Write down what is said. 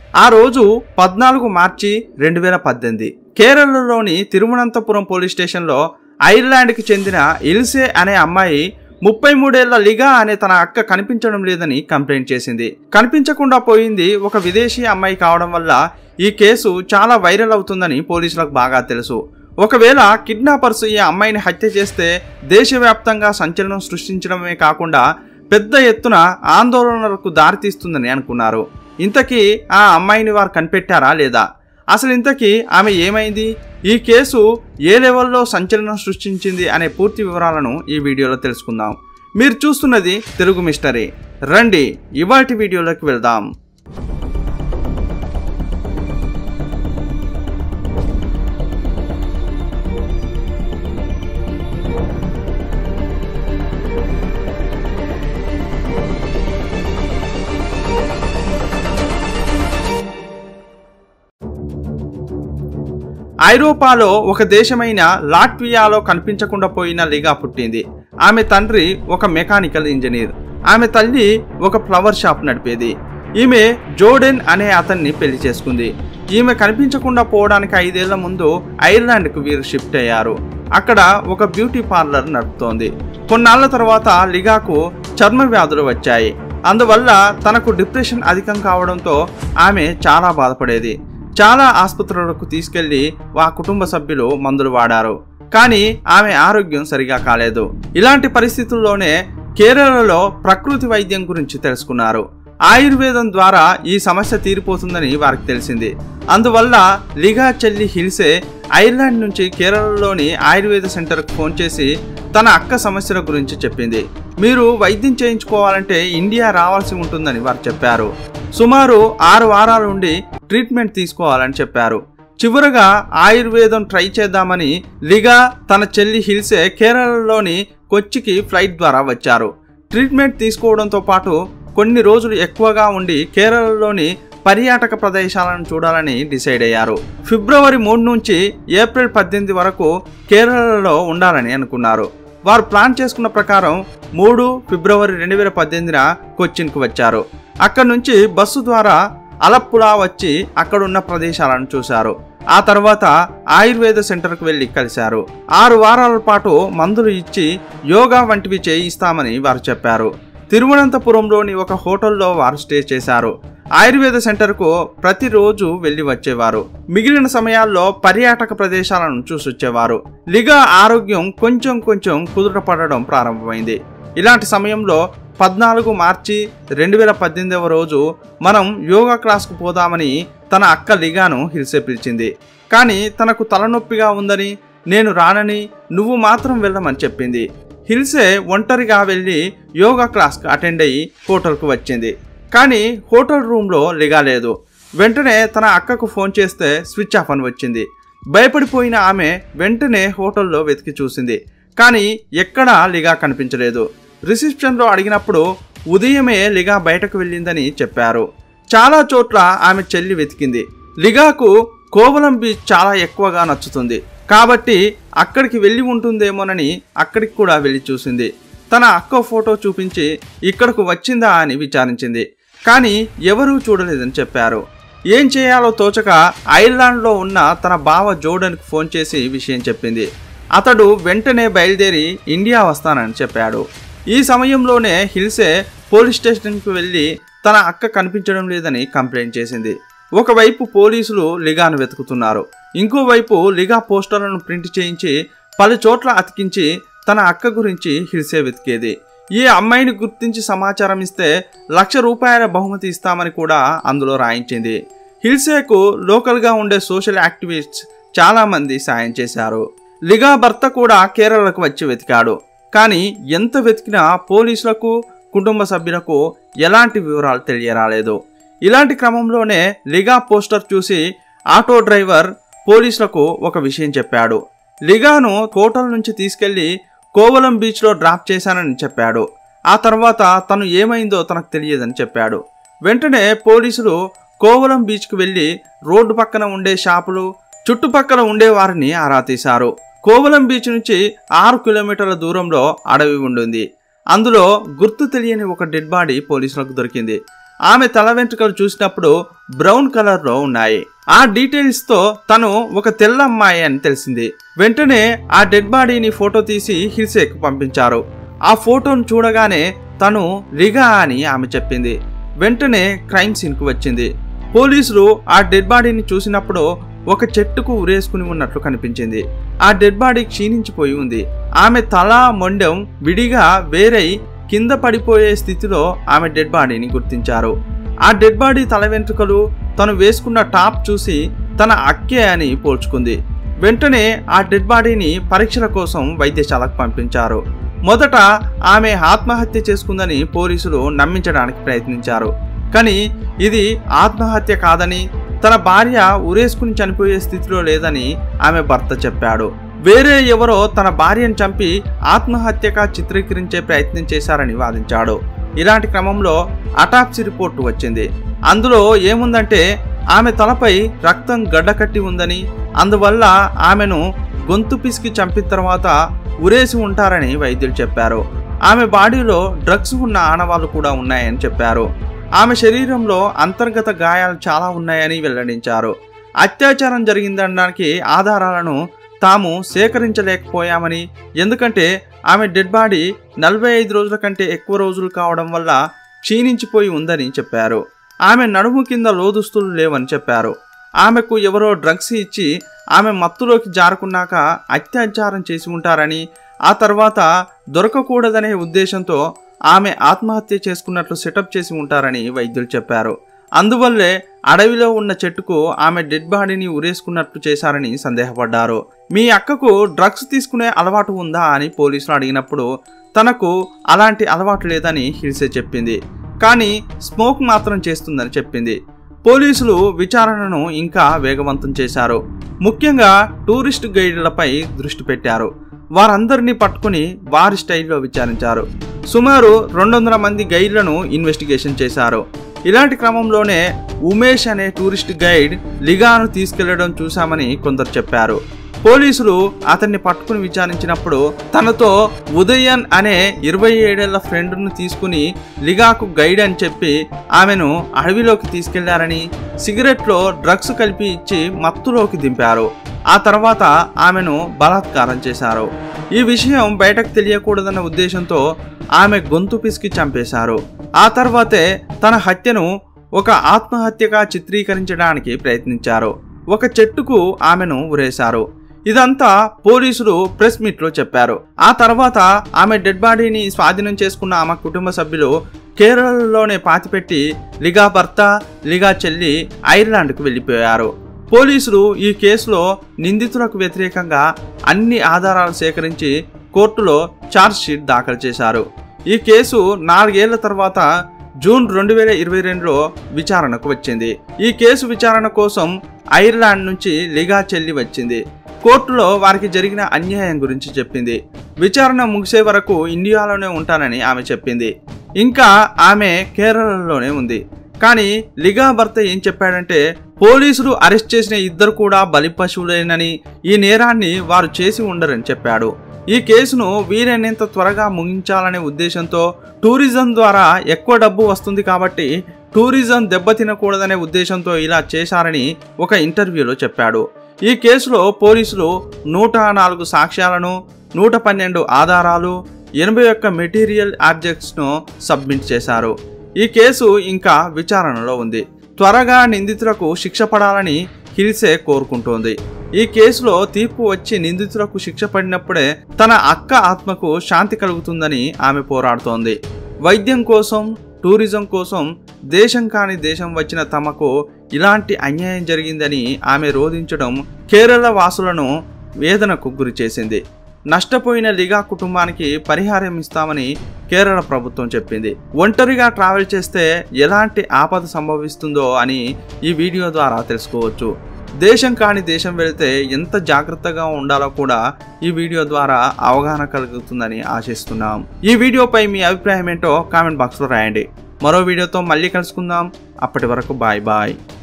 ఆ రోజు పద్నాలుగు మార్చి రెండు వేల పద్దెనిమిది కేరళలోని తిరువనంతపురం పోలీస్ స్టేషన్లో ఐర్లాండ్కి చెందిన ఇల్సే అనే అమ్మాయి ముప్పై మూడేళ్ల లిగా అనే తన అక్క కనిపించడం లేదని కంప్లైంట్ చేసింది కనిపించకుండా పోయింది ఒక విదేశీ అమ్మాయి కావడం వల్ల ఈ కేసు చాలా వైరల్ అవుతుందని పోలీసులకు బాగా తెలుసు ఒకవేళ కిడ్నాపర్స్ ఈ అమ్మాయిని హత్య చేస్తే దేశవ్యాప్తంగా సంచలనం సృష్టించడమే కాకుండా పెద్ద ఎత్తున ఆందోళనలకు దారితీస్తుందని అనుకున్నారు ఇంతకీ ఆ అమ్మాయిని వారు కనిపెట్టారా లేదా అసలు ఇంతకీ ఆమె ఏమైంది ఈ కేసు ఏ లెవెల్లో సంచలనం సృష్టించింది అనే పూర్తి వివరాలను ఈ వీడియోలో తెలుసుకుందాం మీరు చూస్తున్నది తెలుగు మిస్టరీ రండి ఇవాటి వీడియోలోకి వెళ్దాం ఐరోపాలో ఒక దేశమైన లాట్వియాలో కనిపించకుండా పోయిన లిగా పుట్టింది ఆమె తండ్రి ఒక మెకానికల్ ఇంజనీర్ ఆమె తల్లి ఒక ఫ్లవర్ షాప్ నడిపేది ఈమె జోడెన్ అనే అతన్ని పెళ్లి చేసుకుంది ఈమె కనిపించకుండా పోవడానికి ఐదేళ్ల ముందు ఐర్లాండ్కు వీరు షిఫ్ట్ అయ్యారు అక్కడ ఒక బ్యూటీ పార్లర్ నడుపుతోంది కొన్నాళ్ల తర్వాత లిగాకు చర్మ వ్యాధులు వచ్చాయి అందువల్ల తనకు డిప్రెషన్ అధికం కావడంతో ఆమె చాలా బాధపడేది చాలా ఆసుపత్రులకు తీసుకెళ్లి ఆ కుటుంబ సభ్యులు మందులు వాడారు కానీ ఆమె ఆరోగ్యం సరిగా కాలేదు ఇలాంటి పరిస్థితుల్లోనే కేరళలో ప్రకృతి వైద్యం గురించి తెలుసుకున్నారు ఆయుర్వేదం ద్వారా ఈ సమస్య తీరిపోతుందని వారికి తెలిసింది అందువల్ల లిగా చెల్లి హిల్సే ఐర్లాండ్ నుంచి కేరళలోని ఆయుర్వేద సెంటర్కు ఫోన్ చేసి తన అక్క సమస్యల గురించి చెప్పింది మీరు వైద్యం చేయించుకోవాలంటే ఇండియా రావాల్సి ఉంటుందని వారు చెప్పారు సుమారు ఆరు వారాల నుండి ట్రీట్మెంట్ తీసుకోవాలని చెప్పారు చివరగా ఆయుర్వేదం ట్రై చేద్దామని లిగా తన చెల్లి హిల్సే కేరళలోని కొచ్చికి ఫ్లైట్ ద్వారా వచ్చారు ట్రీట్మెంట్ తీసుకోవడంతో పాటు కొన్ని రోజులు ఎక్కువగా ఉండి కేరళలోని పర్యాటక ప్రదేశాలను చూడాలని డిసైడ్ అయ్యారు ఫిబ్రవరి మూడు నుంచి ఏప్రిల్ పద్దెనిమిది వరకు కేరళలో ఉండాలని అనుకున్నారు వారు ప్లాన్ చేసుకున్న ప్రకారం మూడు ఫిబ్రవరి రెండు వేల పద్దెనిమిదిన కొచ్చిన్కు వచ్చారు అక్కడి నుంచి బస్సు ద్వారా అలప్పులా వచ్చి అక్కడున్న ప్రదేశాలను చూశారు ఆ తర్వాత ఆయుర్వేద సెంటర్కు వెళ్ళి కలిశారు ఆరు వారాల పాటు మందులు ఇచ్చి యోగా వంటివి చేయిస్తామని వారు చెప్పారు తిరువనంతపురంలోని ఒక హోటల్లో వారు స్టే చేశారు ఆయుర్వేద సెంటర్కు ప్రతిరోజు వెళ్ళి వచ్చేవారు మిగిలిన సమయాల్లో పర్యాటక ప్రదేశాలను చూసొచ్చేవారు లిగా ఆరోగ్యం కొంచెం కొంచెం కుదుటపడడం ప్రారంభమైంది ఇలాంటి సమయంలో పద్నాలుగు మార్చి రెండు వేల పద్దెనిమిదవ రోజు మనం యోగా క్లాస్కు పోదామని తన అక్క లిగాను హిల్సే పిలిచింది కానీ తనకు తలనొప్పిగా ఉందని నేను రానని నువ్వు మాత్రం వెళ్ళమని చెప్పింది హిల్సే ఒంటరిగా వెళ్ళి యోగా క్లాస్కి అటెండ్ అయ్యి హోటల్కు వచ్చింది కానీ హోటల్ రూమ్లో లిగా లేదు వెంటనే తన అక్కకు ఫోన్ చేస్తే స్విచ్ ఆఫ్ అని వచ్చింది భయపడిపోయిన ఆమె వెంటనే హోటల్లో వెతికి చూసింది కానీ ఎక్కడా లిగా కనిపించలేదు రిసెప్షన్లో అడిగినప్పుడు ఉదయమే లిగా బయటకు వెళ్ళిందని చెప్పారు చాలా చోట్ల ఆమె చెల్లి వెతికింది లిగాకు కోవలం బీచ్ చాలా ఎక్కువగా నచ్చుతుంది కాబట్టి అక్కడికి వెళ్ళి ఉంటుందేమోనని అక్కడికి కూడా వెళ్ళి చూసింది తన అక్క ఫోటో చూపించి ఇక్కడకు వచ్చిందా అని విచారించింది కానీ ఎవరూ చూడలేదని చెప్పారు ఏం చేయాలో తోచక ఐర్లాండ్లో ఉన్న తన బావ జోడన్కు ఫోన్ చేసి విషయం చెప్పింది అతడు వెంటనే బయలుదేరి ఇండియా వస్తానని చెప్పాడు ఈ సమయంలోనే హిల్సే పోలీస్ స్టేషన్కి వెళ్ళి తన అక్క కనిపించడం లేదని కంప్లైంట్ చేసింది ఒకవైపు పోలీసులు లిగాను వెతుకుతున్నారు ఇంకోవైపు లిగా పోస్టర్లను ప్రింట్ చేయించి పలు చోట్ల అతికించి తన అక్క గురించి హిల్సే వెతికేది ఈ అమ్మాయిని గుర్తించి సమాచారం ఇస్తే లక్ష రూపాయల బహుమతి ఇస్తామని కూడా అందులో రాయించింది హిల్సేకు లోకల్గా ఉండే సోషల్ యాక్టివిస్ట్స్ చాలామంది సాయం చేశారు లిగా భర్త కూడా కేరళకు వచ్చి వెతికాడు కానీ ఎంత వెతికినా పోలీసులకు కుటుంబ సభ్యులకు ఎలాంటి వివరాలు తెలియరాలేదు ఇలాంటి క్రమంలోనే లిగా పోస్టర్ చూసి ఆటో డ్రైవర్ పోలీసులకు ఒక విషయం చెప్పాడు లిగాను హోటల్ నుంచి తీసుకెళ్లి కోవలం బీచ్లో డ్రాప్ చేశానని చెప్పాడు ఆ తర్వాత తను ఏమైందో తనకు తెలియదని చెప్పాడు వెంటనే పోలీసులు కోవలం బీచ్కు వెళ్లి రోడ్డు పక్కన ఉండే షాపులు చుట్టుపక్కల ఉండే వారిని ఆరా తీశారు కోవలం బీచ్ నుంచి ఆరు కిలోమీటర్ల దూరంలో అడవి ఉండింది అందులో గుర్తు తెలియని ఒక డెడ్ బాడీ పోలీసులకు దొరికింది ఆమె తల వెంట్రుకలు చూసినప్పుడు బ్రౌన్ కలర్లో ఉన్నాయి ఆ డీటెయిల్స్తో తను ఒక తెల్ల అమ్మాయి అని తెలిసింది వెంటనే ఆ డెడ్ బాడీని ఫోటో తీసి హిల్సేకు పంపించారు ఆ ఫోటోను చూడగానే తను రిగా అని ఆమె చెప్పింది వెంటనే క్రైమ్ సీన్కు వచ్చింది పోలీసులు ఆ డెడ్ బాడీని చూసినప్పుడు ఒక చెట్టుకు ఉరేసుకుని ఉన్నట్లు కనిపించింది ఆ డెడ్ బాడీ క్షీణించిపోయి ఉంది ఆమె తల మొండెం విడిగా వేరై కింద పడిపోయే స్థితిలో ఆమె డెడ్ బాడీని గుర్తించారు ఆ డెడ్ బాడీ తల వెంట్రుకలు తను వేసుకున్న టాప్ చూసి తన అక్కే అని పోల్చుకుంది వెంటనే ఆ డెడ్ బాడీని పరీక్షల కోసం వైద్యశాలకు పంపించారు మొదట ఆమె ఆత్మహత్య చేసుకుందని పోలీసులు నమ్మించడానికి ప్రయత్నించారు కానీ ఇది ఆత్మహత్య కాదని తన భార్య ఉరేసుకుని చనిపోయే స్థితిలో లేదని ఆమె భర్త చెప్పాడు వేరే ఎవరో తన భార్యను చంపి ఆత్మహత్యగా చిత్రీకరించే ప్రయత్నం చేశారని వాదించాడు ఇలాంటి క్రమంలో అటాప్సీ రిపోర్టు వచ్చింది అందులో ఏముందంటే ఆమె తలపై రక్తం గడ్డకట్టి ఉందని అందువల్ల ఆమెను గొంతు పిసికి చంపిన తర్వాత ఉరేసి ఉంటారని వైద్యులు చెప్పారు ఆమె బాడీలో డ్రగ్స్ ఉన్న ఆనవాళ్లు కూడా ఉన్నాయని చెప్పారు ఆమె శరీరంలో అంతర్గత గాయాలు చాలా ఉన్నాయని వెల్లడించారు అత్యాచారం జరిగిందనడానికి ఆధారాలను తాము సేకరించలేకపోయామని ఎందుకంటే ఆమె డెడ్ బాడీ నలభై ఐదు రోజుల కంటే ఎక్కువ రోజులు కావడం వల్ల క్షీణించిపోయి ఉందని చెప్పారు ఆమె నడుము కింద లోదుస్తులు లేవని చెప్పారు ఆమెకు ఎవరో డ్రగ్స్ ఇచ్చి ఆమె మత్తులోకి జారుకున్నాక అత్యాచారం చేసి ఉంటారని ఆ తర్వాత దొరకకూడదనే ఉద్దేశంతో ఆమె ఆత్మహత్య చేసుకున్నట్లు సెటప్ చేసి ఉంటారని వైద్యులు చెప్పారు అందువల్లే అడవిలో ఉన్న చెట్టుకు ఆమె డెడ్ బాడీని ఉరేసుకున్నట్లు చేశారని సందేహపడ్డారు మీ అక్కకు డ్రగ్స్ తీసుకునే అలవాటు ఉందా అని పోలీసులు అడిగినప్పుడు తనకు అలాంటి అలవాటు లేదని హిల్సే చెప్పింది కానీ స్మోక్ మాత్రం చేస్తుందని చెప్పింది పోలీసులు విచారణను ఇంకా వేగవంతం చేశారు ముఖ్యంగా టూరిస్ట్ గైడ్లపై దృష్టి పెట్టారు వారందరినీ పట్టుకుని వారి స్టైల్లో విచారించారు సుమారు రెండు వందల మంది గైడ్లను ఇన్వెస్టిగేషన్ చేశారు ఇలాంటి క్రమంలోనే ఉమేష్ అనే టూరిస్ట్ గైడ్ లిగాను తీసుకెళ్లడం చూశామని కొందరు చెప్పారు పోలీసులు అతన్ని పట్టుకుని విచారించినప్పుడు తనతో ఉదయన్ అనే ఇరవై ఏడేళ్ల ఫ్రెండ్ను తీసుకుని లిగాకు గైడ్ అని చెప్పి ఆమెను అడవిలోకి తీసుకెళ్లారని సిగరెట్లో డ్రగ్స్ కలిపి ఇచ్చి మత్తులోకి దింపారు ఆ తర్వాత ఆమెను బలాత్కారం చేశారు ఈ విషయం బయటకు తెలియకూడదన్న ఉద్దేశంతో ఆమె గొంతు పిసికి చంపేశారు ఆ తర్వాతే తన హత్యను ఒక ఆత్మహత్యగా చిత్రీకరించడానికి ప్రయత్నించారు ఒక చెట్టుకు ఆమెను ఉరేశారు ఇదంతా పోలీసులు ప్రెస్ మీట్లో చెప్పారు ఆ తర్వాత ఆమె డెడ్ బాడీని స్వాధీనం చేసుకున్న ఆమె కుటుంబ సభ్యులు కేరళలోనే పాతిపెట్టి లిగా భర్త లిగా చెల్లి ఐర్లాండ్కు వెళ్ళిపోయారు పోలీసులు ఈ కేసులో నిందితులకు వ్యతిరేకంగా అన్ని ఆధారాలు సేకరించి కోర్టులో ఛార్జ్షీట్ దాఖలు చేశారు ఈ కేసు నాలుగేళ్ల తర్వాత జూన్ రెండు వేల ఇరవై రెండులో విచారణకు వచ్చింది ఈ కేసు విచారణ కోసం ఐర్లాండ్ నుంచి లిగా చెల్లి వచ్చింది కోర్టులో వారికి జరిగిన అన్యాయం గురించి చెప్పింది విచారణ ముగిసే వరకు ఇండియాలోనే ఉంటానని ఆమె చెప్పింది ఇంకా ఆమె కేరళలోనే ఉంది కానీ లిగా భర్త ఏం చెప్పాడంటే పోలీసులు అరెస్ట్ చేసిన ఇద్దరు కూడా బలి పశువులేనని ఈ నేరాన్ని వారు చేసి ఉండరని చెప్పాడు ఈ కేసును వీలైనంత త్వరగా ముగించాలనే ఉద్దేశంతో టూరిజం ద్వారా ఎక్కువ డబ్బు వస్తుంది కాబట్టి టూరిజం దెబ్బతినకూడదనే ఉద్దేశంతో ఇలా చేశారని ఒక ఇంటర్వ్యూలో చెప్పాడు ఈ కేసులో పోలీసులు నూట నాలుగు సాక్ష్యాలను నూట పన్నెండు ఆధారాలు ఎనభై ఒక్క మెటీరియల్ ఆబ్జెక్ట్స్ను సబ్మిట్ చేశారు ఈ కేసు ఇంకా విచారణలో ఉంది త్వరగా నిందితులకు శిక్ష పడాలని హిల్సే కోరుకుంటోంది ఈ కేసులో తీర్పు వచ్చి నిందితులకు శిక్ష పడినప్పుడే తన అక్క ఆత్మకు శాంతి కలుగుతుందని ఆమె పోరాడుతోంది వైద్యం కోసం టూరిజం కోసం దేశం కాని దేశం వచ్చిన తమకు ఇలాంటి అన్యాయం జరిగిందని ఆమె రోధించడం కేరళ వాసులను వేదనకు గురి చేసింది నష్టపోయిన లిగా కుటుంబానికి పరిహారం ఇస్తామని కేరళ ప్రభుత్వం చెప్పింది ఒంటరిగా ట్రావెల్ చేస్తే ఎలాంటి ఆపద సంభవిస్తుందో అని ఈ వీడియో ద్వారా తెలుసుకోవచ్చు దేశం కాని దేశం వెళితే ఎంత జాగ్రత్తగా ఉండాలో కూడా ఈ వీడియో ద్వారా అవగాహన కలుగుతుందని ఆశిస్తున్నాం ఈ వీడియోపై మీ అభిప్రాయం ఏంటో కామెంట్ బాక్స్లో రాయండి మరో వీడియోతో మళ్ళీ కలుసుకుందాం అప్పటి వరకు బాయ్ బాయ్